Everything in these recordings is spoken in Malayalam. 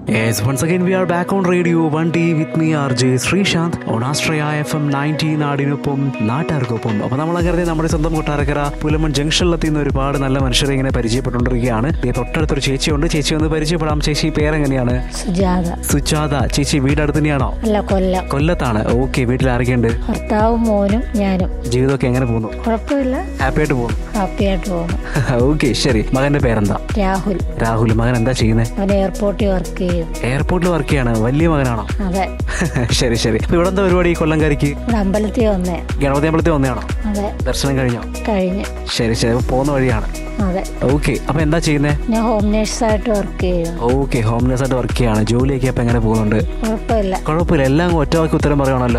Yes, once again we are back on radio 1D with me RJ Sreesanth on Astraya FM 90 നാടിനൊപ്പം നാട്ടുകാർക്കൊപ്പം അപ്പൊ നമ്മൾ അങ്ങനെ നമ്മുടെ സ്വന്തം കൊട്ടാരക്കര പുലമൺ ജംഗ്ഷനിലെത്തി നിന്ന് ഒരുപാട് നല്ല മനുഷ്യരെ ഇങ്ങനെ പരിചയപ്പെട്ടുകൊണ്ടിരിക്കുകയാണ് ദേ തൊട്ടടുത്തൊരു ചേച്ചിയുണ്ട് ചേച്ചി ഒന്ന് പരിചയപ്പെടാം ചേച്ചി പേരെങ്ങനെയാണ് സുജാത സുജാത ചേച്ചി വീട് അടുത്ത് തന്നെയാണോ അല്ല കൊല്ലം കൊല്ലത്താണ് ഓക്കെ വീട്ടിൽ ആരൊക്കെയുണ്ട് ഭർത്താവും മോനും ഞാനും ജീവിതമൊക്കെ എങ്ങനെ പോകുന്നു കുഴപ്പമില്ല ഹാപ്പി ആയിട്ട് പോകുന്നു ഹാപ്പിയായിട്ട് പോകുന്നു ഓക്കെ ശരി മകന്റെ പേരെന്താ രാഹുൽ രാഹുൽ മകൻ എന്താ ചെയ്യുന്നത് അവൻ എയർപോർട്ടിൽ വർക്ക് ചെയ്യും എയർപോർട്ടിൽ വർക്ക് ചെയ്യാണ് വലിയ മകനാണോ അതെ ശരി ശരി അപ്പൊ ഇവിടെ എന്താ പരിപാടി ഈ കൊല്ലംകാരിക്ക് ഇവിടെ അമ്പലത്തിൽ വന്നേ ഗണപതി അമ്പലത്തിൽ വന്നതാണോ അതെ ദർശനം കഴിഞ്ഞോ കഴിഞ്ഞ് ശരി ശരി അപ്പൊ പോകുന്ന വഴിയാണ് അതെ ഓക്കെ അപ്പൊ എന്താ ചെയ്യുന്നേ ഞാൻ ഹോം നേഴ്സായിട്ട് വർക്ക് ചെയ്യും ഓക്കെ ഹോം നേഴ്സ് ആയിട്ട് വർക്ക് ചെയ്യാണ് ജോലിയൊക്കെ അപ്പൊ എങ്ങനെ പോകുന്നുണ്ട് കുഴപ്പമില്ല കുഴപ്പമില്ല എല്ലാം ഒറ്റ വാക്ക് ഉത്തരം പറയുവാണല്ലോ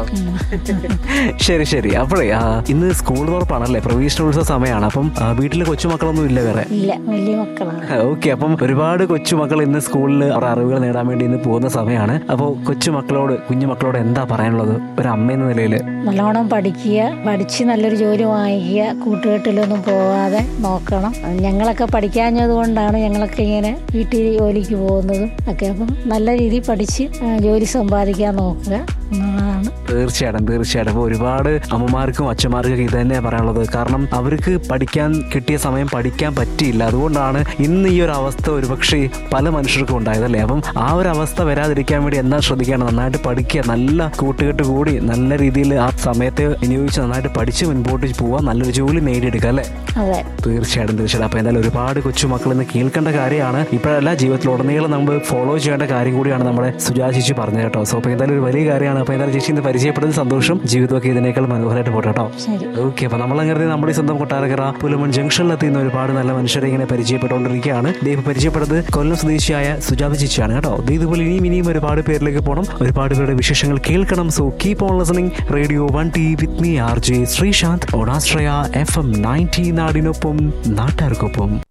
ശരി ശരി അപ്പോഴേ ആ, ഇന്ന് സ്കൂൾ തുറപ്പാണല്ലേ പ്രവേശനോത്സവ സമയമാണ് അപ്പം ആ, വീട്ടില് കൊച്ചുമക്കളൊന്നും ഇല്ല വേറെ ഇല്ല വലിയ മക്കളാണ് ഓക്കെ അപ്പം ഒരുപാട് കൊച്ചുമക്കൾ ഇന്ന് സ്കൂളിൽ അവരുടെ അറിവുകൾ നേടാൻ വേണ്ടി ഇന്ന് പോകുന്ന സമയമാണ് അപ്പോൾ കൊച്ചുമക്കളോട് കുഞ്ഞുമക്കളോട് എന്താ പറയാനുള്ളത് ഒരു അമ്മ എന്ന നിലയിൽ നല്ലോണം പഠിക്കുക പഠിച്ച് നല്ലൊരു ജോലി വാങ്ങിക്കുക കൂട്ടുകെട്ടിലൊന്നും പോകാതെ നോക്കണം ഞങ്ങളൊക്കെ പഠിക്കാഞ്ഞത് കൊണ്ടാണ് ഞങ്ങളൊക്കെ ഇങ്ങനെ വീട്ടിൽ ജോലിക്ക് പോകുന്നതും ഒക്കെ അപ്പം നല്ല രീതിയിൽ പഠിച്ച് ആ, ജോലി സമ്പാദിക്കാൻ നോക്കുക എന്നതാണ് തീർച്ചയായിട്ടും തീർച്ചയായിട്ടും അപ്പോൾ ഒരുപാട് അമ്മമാർക്കും അച്ഛന്മാർക്കും ഇത് തന്നെയാണ് പറയാനുള്ളത് കാരണം അവർക്ക് പഠിക്കാൻ കിട്ടിയ സമയം പഠിക്കാൻ പറ്റിയില്ല അതുകൊണ്ടാണ് ഇന്ന് ഈ ഒരു അവസ്ഥ ഒരുപക്ഷെ പല മനുഷ്യർക്കും ഉണ്ടായതല്ലേ അപ്പം ആ ഒരു അവസ്ഥ വരാതിരിക്കാൻ വേണ്ടി എന്താ ശ്രദ്ധിക്കണം നന്നായിട്ട് പഠിക്കുക നല്ല കൂട്ടുകെട്ട് കൂടി നല്ല രീതിയിൽ ആ സമയത്തെ വിനിയോഗിച്ച് നന്നായിട്ട് പഠിച്ച് മുൻപോട്ട് പോവാൻ നല്ലൊരു ജോലി നേടിയെടുക്കുക അല്ലേ അതെ തീർച്ചയായിട്ടും തീർച്ചയായിട്ടും അപ്പോൾ എന്തായാലും ഒരുപാട് കൊച്ചുമക്കൾ ഇന്ന് കേൾക്കേണ്ട കാര്യമാണ് ഇപ്പോഴല്ല ജീവിതത്തിലുടനീളം നമ്മൾ ഫോളോ ചെയ്യേണ്ട കാര്യം കൂടിയാണ് നമ്മുടെ സുജാ ചേച്ചി പറഞ്ഞത് കേട്ടോ സോ അപ്പോൾ എന്തായാലും ഒരു വലിയ കാര്യമാണ് അപ്പോൾ എന്തായാലും ചേച്ചി ഇന്ന് പരിചയപ്പെടുന്ന സന്തോഷം ജീവിതമൊക്കെ ഇതിനേക്കാൾ മനോഹരമായിട്ട് പോട്ടെ കേട്ടോ ശരി ഓക്കെ അപ്പോൾ നമ്മൾ അങ്ങനെ നമ്മുടെ ഈ സ്വന്തം കൊട്ടാരക്കര പുലമൺ ജംഗ്ഷനിലെത്തുന്ന ഒരുപാട് നല്ല മനുഷ്യരെ ഇങ്ങനെ പരിചയപ്പെട്ടുകൊണ്ടിരിക്കുകയാണ് ദൈവം പരിചയപ്പെടുന്നത് കൊല്ലം സ്വദേശിയായ സുജാത ചേച്ചിയാണ് കേട്ടോ ദേ ഇതുപോലെ ഇനിയും ഇനിയും ഒരുപാട് പേരിലേക്ക് പോകണം ഒരുപാട് പേരുടെ വിശേഷങ്ങൾ കേൾക്കണം so keep on listening radio one T with me R J Sreesanth ഓണാശ്രയ എഫ് എം നയൻറ്റി നാടിനൊപ്പം നാട്ടുകാർക്കൊപ്പം